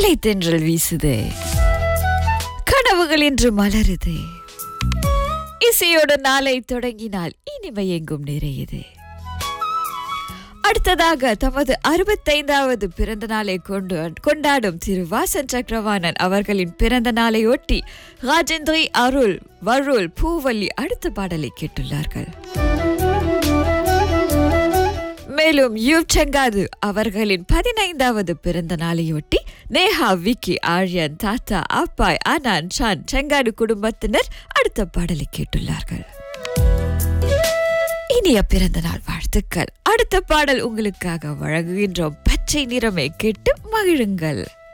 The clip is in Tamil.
இசை தென்றல் வீசுது கனவுகள் இன்று மலருது இசையோட நாளை தொடங்கினால் இனிமை எங்கும் நிறையுது அடுத்ததாக தமது அறுபத்தைந்தாவது பிறந்த நாளை கொண்டு கொண்டாடும் திரு வாசன் சக்கரவாணன் அவர்களின் பிறந்த நாளை ஒட்டி ராஜேந்திரி அருள் வருள் பூவல்லி அடுத்த பாடலை கேட்டுள்ளார்கள் மேலும் யூ செங்காது அவர்களின் பதினைந்தாவது பிறந்த நாளையொட்டி நேஹா விக்கி ஆரியன் தாத்தா அப்பாய் அனான் ஷான் செங்காடு குடும்பத்தினர் அடுத்த பாடலை கேட்டுள்ளார்கள் இனிய பிறந்த நாள் வாழ்த்துக்கள் அடுத்த பாடல் உங்களுக்காக வழங்குகின்றோம் பச்சை நிறமை கேட்டு மகிழுங்கள்